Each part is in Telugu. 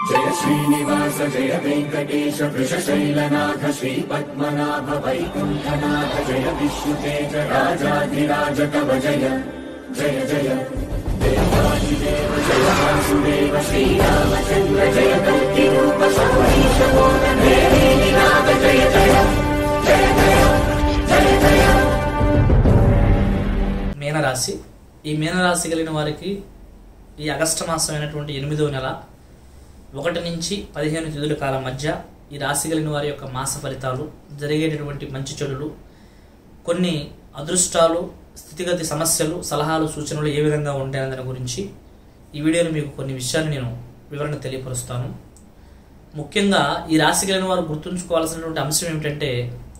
जय श्रीनिवास जय वेङ्कटेश वृषशैलनाथ श्रीपद्मनाभ वैकुण्ठनाथ जय विष्णुतेज राजाधिराज कव जय जय जय देवादिदेव जय वासुदेव श्रीरामचन्द्र जय कल्किरूप शौरीश मोदन देवीनाथ जय जय जय जय जय जय మీనరాశి ఈ మీనరాశి కలిగిన వారికి ఈ ఆగస్టు మాసం అయినటువంటి ఎనిమిదో నెల ఒకటి నుంచి పదిహేను తిథుల కాలం మధ్య ఈ రాశి కలిగిన వారి యొక్క మాస ఫలితాలు జరిగేటటువంటి మంచి చెడులు కొన్ని అదృష్టాలు స్థితిగతి సమస్యలు సలహాలు సూచనలు ఏ విధంగా ఉంటాయనే దాని గురించి ఈ వీడియోలో మీకు కొన్ని విషయాలు నేను వివరణ తెలియపరుస్తాను ముఖ్యంగా ఈ రాశి కలిగిన వారు గుర్తుంచుకోవాల్సినటువంటి అంశం ఏమిటంటే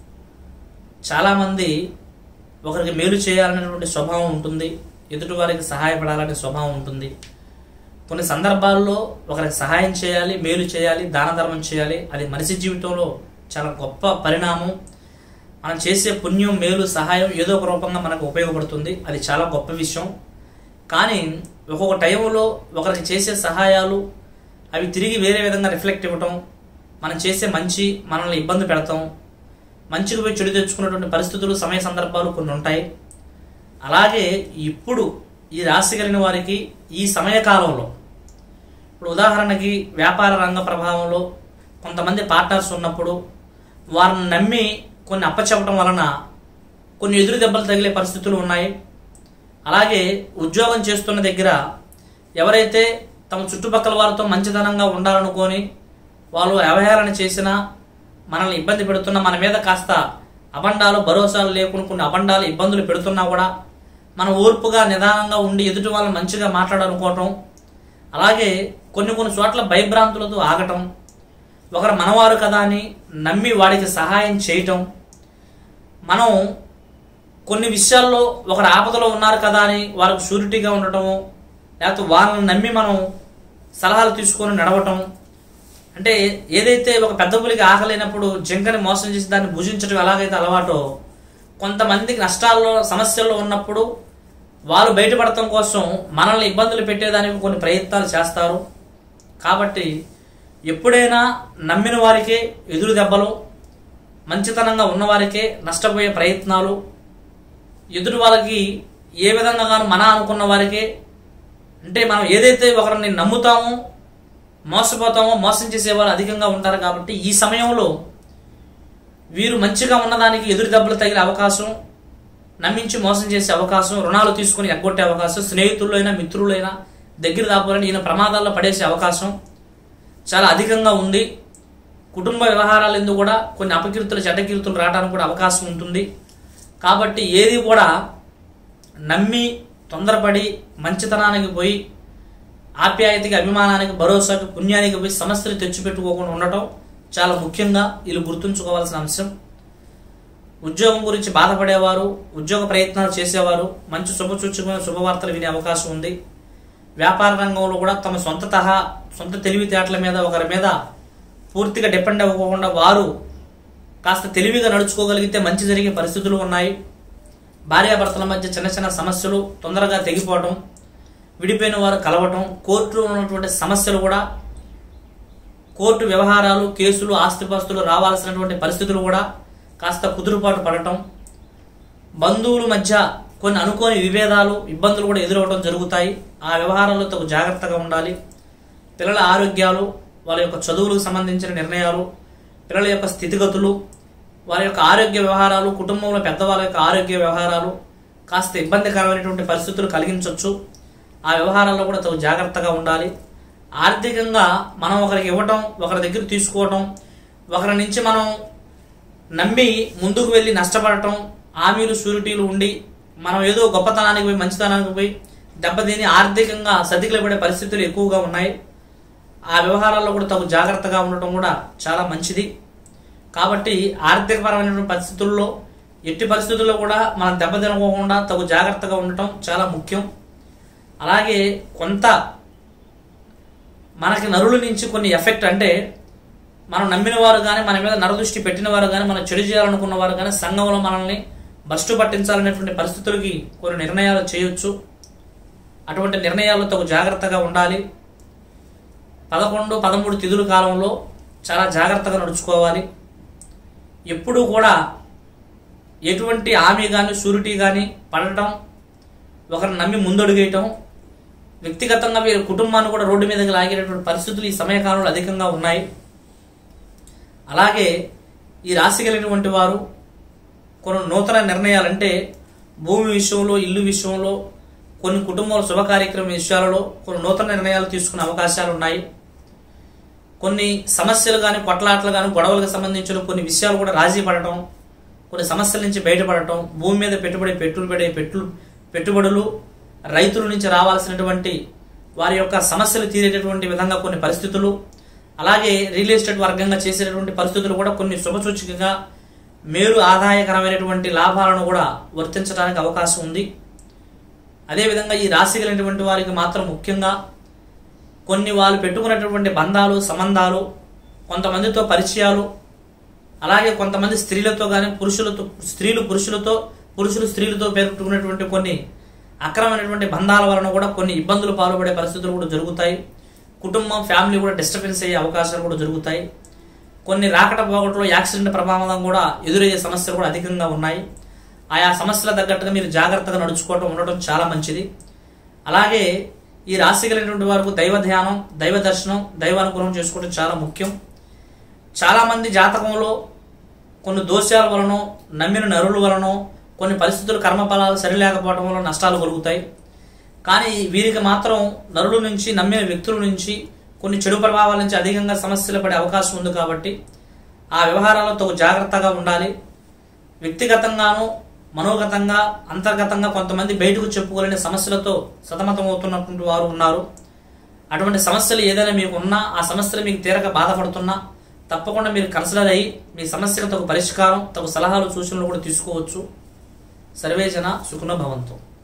చాలామంది ఒకరికి మేలు చేయాలనేటువంటి స్వభావం ఉంటుంది ఎదుటి వారికి సహాయపడాలనే స్వభావం ఉంటుంది కొన్ని సందర్భాల్లో ఒకరికి సహాయం చేయాలి మేలు చేయాలి దాన ధర్మం చేయాలి అది మనిషి జీవితంలో చాలా గొప్ప పరిణామం మనం చేసే పుణ్యం మేలు సహాయం ఏదో ఒక రూపంగా మనకు ఉపయోగపడుతుంది అది చాలా గొప్ప విషయం కానీ ఒక్కొక్క టైంలో ఒకరికి చేసే సహాయాలు అవి తిరిగి వేరే విధంగా రిఫ్లెక్ట్ ఇవ్వటం మనం చేసే మంచి మనల్ని ఇబ్బంది పెడతాం మంచికి పోయి చెడు తెచ్చుకున్నటువంటి పరిస్థితులు సమయ సందర్భాలు కొన్ని ఉంటాయి అలాగే ఇప్పుడు ఈ రాశి కలిగిన వారికి ఈ సమయకాలంలో ఇప్పుడు ఉదాహరణకి వ్యాపార రంగ ప్రభావంలో కొంతమంది పార్ట్నర్స్ ఉన్నప్పుడు వారిని నమ్మి కొన్ని అప్పచెప్పడం వలన కొన్ని ఎదురు దెబ్బలు తగిలే పరిస్థితులు ఉన్నాయి అలాగే ఉద్యోగం చేస్తున్న దగ్గర ఎవరైతే తమ చుట్టుపక్కల వారితో మంచితనంగా ఉండాలనుకొని వాళ్ళు అవహేళన చేసినా మనల్ని ఇబ్బంది పెడుతున్నా మన మీద కాస్త అబండాలు భరోసాలు లేకుండా కొన్ని అబండాలు ఇబ్బందులు పెడుతున్నా కూడా మనం ఓర్పుగా నిదానంగా ఉండి ఎదుటి వాళ్ళని మంచిగా మాట్లాడాలనుకోవటం అలాగే కొన్ని కొన్ని చోట్ల భయభ్రాంతులతో ఆగటం ఒకరు మనవారు కదా అని నమ్మి వాడికి సహాయం చేయటం మనం కొన్ని విషయాల్లో ఒకరు ఆపదలో ఉన్నారు కదా అని వారికి షూరిటీగా ఉండటము లేకపోతే వాళ్ళని నమ్మి మనం సలహాలు తీసుకొని నడవటం అంటే ఏదైతే ఒక పెద్ద పులికి ఆకలేనప్పుడు జింకని మోసం చేసి దాన్ని భుజించడం ఎలాగైతే అలవాటో కొంతమందికి నష్టాల్లో సమస్యల్లో ఉన్నప్పుడు వాళ్ళు బయటపడటం కోసం మనల్ని ఇబ్బందులు పెట్టేదానికి కొన్ని ప్రయత్నాలు చేస్తారు కాబట్టి ఎప్పుడైనా నమ్మిన వారికే ఎదురు దెబ్బలు మంచితనంగా ఉన్నవారికే నష్టపోయే ప్రయత్నాలు ఎదుటి వాళ్ళకి ఏ విధంగా కానీ మన అనుకున్న వారికే అంటే మనం ఏదైతే ఒకరిని నమ్ముతామో మోసపోతామో మోసం చేసేవారు అధికంగా ఉంటారు కాబట్టి ఈ సమయంలో వీరు మంచిగా ఉన్నదానికి ఎదురు దెబ్బలు తగిలే అవకాశం నమ్మించి మోసం చేసే అవకాశం రుణాలు తీసుకుని ఎగ్గొట్టే అవకాశం స్నేహితులైనా మిత్రులైనా దగ్గర దాపులని ఈయన ప్రమాదాల్లో పడేసే అవకాశం చాలా అధికంగా ఉంది కుటుంబ వ్యవహారాలు ఎందుకు కూడా కొన్ని అపకీర్తులు చెడ్డకీర్తులు రావడానికి కూడా అవకాశం ఉంటుంది కాబట్టి ఏది కూడా నమ్మి తొందరపడి మంచితనానికి పోయి ఆప్యాయతకి అభిమానానికి భరోసాకి పుణ్యానికి పోయి సమస్యలు తెచ్చిపెట్టుకోకుండా ఉండటం చాలా ముఖ్యంగా వీళ్ళు గుర్తుంచుకోవాల్సిన అంశం ఉద్యోగం గురించి బాధపడేవారు ఉద్యోగ ప్రయత్నాలు చేసేవారు మంచి శుభసూచకమైన శుభవార్తలు వినే అవకాశం ఉంది వ్యాపార రంగంలో కూడా తమ సొంత తహా సొంత తెలివితేటల మీద ఒకరి మీద పూర్తిగా డిపెండ్ అవ్వకుండా వారు కాస్త తెలివిగా నడుచుకోగలిగితే మంచి జరిగే పరిస్థితులు ఉన్నాయి భార్యాభర్తల మధ్య చిన్న చిన్న సమస్యలు తొందరగా తెగిపోవడం విడిపోయిన వారు కలవటం కోర్టులో ఉన్నటువంటి సమస్యలు కూడా కోర్టు వ్యవహారాలు కేసులు ఆస్తిపాస్తులు రావాల్సినటువంటి పరిస్థితులు కూడా కాస్త కుదురుపాటు పడటం బంధువుల మధ్య కొన్ని అనుకోని విభేదాలు ఇబ్బందులు కూడా ఎదురవడం జరుగుతాయి ఆ వ్యవహారాల్లో తగు జాగ్రత్తగా ఉండాలి పిల్లల ఆరోగ్యాలు వాళ్ళ యొక్క చదువులకు సంబంధించిన నిర్ణయాలు పిల్లల యొక్క స్థితిగతులు వారి యొక్క ఆరోగ్య వ్యవహారాలు కుటుంబంలో పెద్దవాళ్ళ యొక్క ఆరోగ్య వ్యవహారాలు కాస్త ఇబ్బందికరమైనటువంటి పరిస్థితులు కలిగించవచ్చు ఆ వ్యవహారాల్లో కూడా తగు జాగ్రత్తగా ఉండాలి ఆర్థికంగా మనం ఒకరికి ఇవ్వటం ఒకరి దగ్గర తీసుకోవటం ఒకరి నుంచి మనం నమ్మి ముందుకు వెళ్ళి నష్టపడటం హామీలు షూరిటీలు ఉండి మనం ఏదో గొప్పతనానికి పోయి మంచితనానికి పోయి దెబ్బతిని ఆర్థికంగా సతికిలబడే పరిస్థితులు ఎక్కువగా ఉన్నాయి ఆ వ్యవహారాల్లో కూడా తగు జాగ్రత్తగా ఉండటం కూడా చాలా మంచిది కాబట్టి ఆర్థికపరమైనటువంటి పరిస్థితుల్లో ఎట్టి పరిస్థితుల్లో కూడా మనం దెబ్బతినకోకుండా తగు జాగ్రత్తగా ఉండటం చాలా ముఖ్యం అలాగే కొంత మనకి నరుల నుంచి కొన్ని ఎఫెక్ట్ అంటే మనం నమ్మిన వారు కానీ మన మీద నరదృష్టి పెట్టిన వారు కానీ మనం చెడు చేయాలనుకున్న వారు కానీ సంఘంలో మనల్ని బస్టు పట్టించాలనేటువంటి పరిస్థితులకి కొన్ని నిర్ణయాలు చేయొచ్చు అటువంటి నిర్ణయాలతో జాగ్రత్తగా ఉండాలి పదకొండు పదమూడు తిథుల కాలంలో చాలా జాగ్రత్తగా నడుచుకోవాలి ఎప్పుడూ కూడా ఎటువంటి హామీ కానీ షూరిటీ కానీ పడటం ఒకరిని నమ్మి ముందడుగేయటం వ్యక్తిగతంగా వీరి కుటుంబాన్ని కూడా రోడ్డు మీదకి లాగేటటువంటి పరిస్థితులు ఈ సమయకాలంలో అధికంగా ఉన్నాయి అలాగే ఈ రాశి కలిగినటువంటి వారు కొన్ని నూతన నిర్ణయాలంటే భూమి విషయంలో ఇల్లు విషయంలో కొన్ని కుటుంబాల శుభ కార్యక్రమ విషయాలలో కొన్ని నూతన నిర్ణయాలు తీసుకునే అవకాశాలు ఉన్నాయి కొన్ని సమస్యలు కానీ కొట్లాటలు కానీ గొడవలకు సంబంధించిన కొన్ని విషయాలు కూడా రాజీ పడటం కొన్ని సమస్యల నుంచి బయటపడటం భూమి మీద పెట్టుబడి పెట్టుబడి పడే పెట్టు పెట్టుబడులు రైతుల నుంచి రావాల్సినటువంటి వారి యొక్క సమస్యలు తీరేటటువంటి విధంగా కొన్ని పరిస్థితులు అలాగే రియల్ ఎస్టేట్ వర్గంగా చేసేటటువంటి పరిస్థితులు కూడా కొన్ని శుభసూచికగా మేలు ఆదాయకరమైనటువంటి లాభాలను కూడా వర్తించడానికి అవకాశం ఉంది అదేవిధంగా ఈ రాశి కలిగినటువంటి వారికి మాత్రం ముఖ్యంగా కొన్ని వాళ్ళు పెట్టుకున్నటువంటి బంధాలు సంబంధాలు కొంతమందితో పరిచయాలు అలాగే కొంతమంది స్త్రీలతో కానీ పురుషులతో స్త్రీలు పురుషులతో పురుషులు స్త్రీలతో పెట్టుకున్నటువంటి కొన్ని అక్రమైనటువంటి బంధాల వలన కూడా కొన్ని ఇబ్బందులు పాల్పడే పరిస్థితులు కూడా జరుగుతాయి కుటుంబం ఫ్యామిలీ కూడా డిస్టర్బెన్స్ అయ్యే అవకాశాలు కూడా జరుగుతాయి కొన్ని రాకట పోగొట్లో యాక్సిడెంట్ ప్రభావం కూడా ఎదురయ్యే సమస్యలు కూడా అధికంగా ఉన్నాయి ఆయా సమస్యల తగ్గట్టుగా మీరు జాగ్రత్తగా నడుచుకోవటం ఉండటం చాలా మంచిది అలాగే ఈ రాశి కలిగినటువంటి వారికి దైవ ధ్యానం దైవ దర్శనం దైవానుగ్రహం చేసుకోవడం చాలా ముఖ్యం చాలామంది జాతకంలో కొన్ని దోషాల వలనో నమ్మిన నరుల వలనో కొన్ని పరిస్థితులు కర్మఫలాలు సరిలేకపోవడం వల్ల నష్టాలు కలుగుతాయి కానీ వీరికి మాత్రం నరుల నుంచి నమ్మిన వ్యక్తుల నుంచి కొన్ని చెడు ప్రభావాల నుంచి అధికంగా సమస్యలు పడే అవకాశం ఉంది కాబట్టి ఆ వ్యవహారాలతో జాగ్రత్తగా ఉండాలి వ్యక్తిగతంగాను మనోగతంగా అంతర్గతంగా కొంతమంది బయటకు చెప్పుకోలేని సమస్యలతో సతమతమవుతున్నటువంటి వారు ఉన్నారు అటువంటి సమస్యలు ఏదైనా మీకు ఉన్నా ఆ సమస్యలు మీకు తీరక బాధపడుతున్నా తప్పకుండా మీరు కన్సిడర్ అయ్యి మీ సమస్యకు తగు పరిష్కారం తగు సలహాలు సూచనలు కూడా తీసుకోవచ్చు సర్వేజన సుఖన భవంతు